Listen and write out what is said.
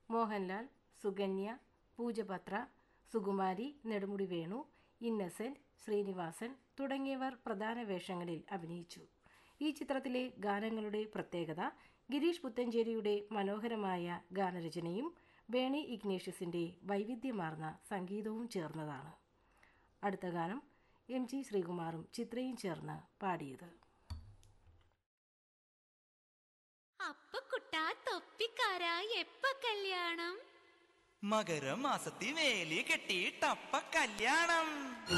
മോഹൻലാൽ സുകന്യ പൂജപത്ര സുകുമാരി നെടുമുടി വേണു ഇന്നസെന്റ് ശ്രീനിവാസൻ തുടങ്ങിയവർ പ്രധാന വേഷങ്ങളിൽ അഭിനയിച്ചു ഈ ചിത്രത്തിലെ ഗാനങ്ങളുടെ പ്രത്യേകത ഗിരീഷ് പുത്തഞ്ചേരിയുടെ മനോഹരമായ ഗാനരചനയും ബേണി ഇഗ്നേഷ്യസിന്റെ വൈവിധ്യമാർന്ന സംഗീതവും ചേർന്നതാണ് അടുത്ത ഗാനം എം ജി ശ്രീകുമാറും ചിത്രയും ചേർന്ന് പാടിയത് അപ്പ കുട്ടാ തൊപ്പിക്കാരാ എപ്പ കല്യാണം മകരമാസത്തി വേലി കെട്ടിയിട്ടപ്പ കല്യാണം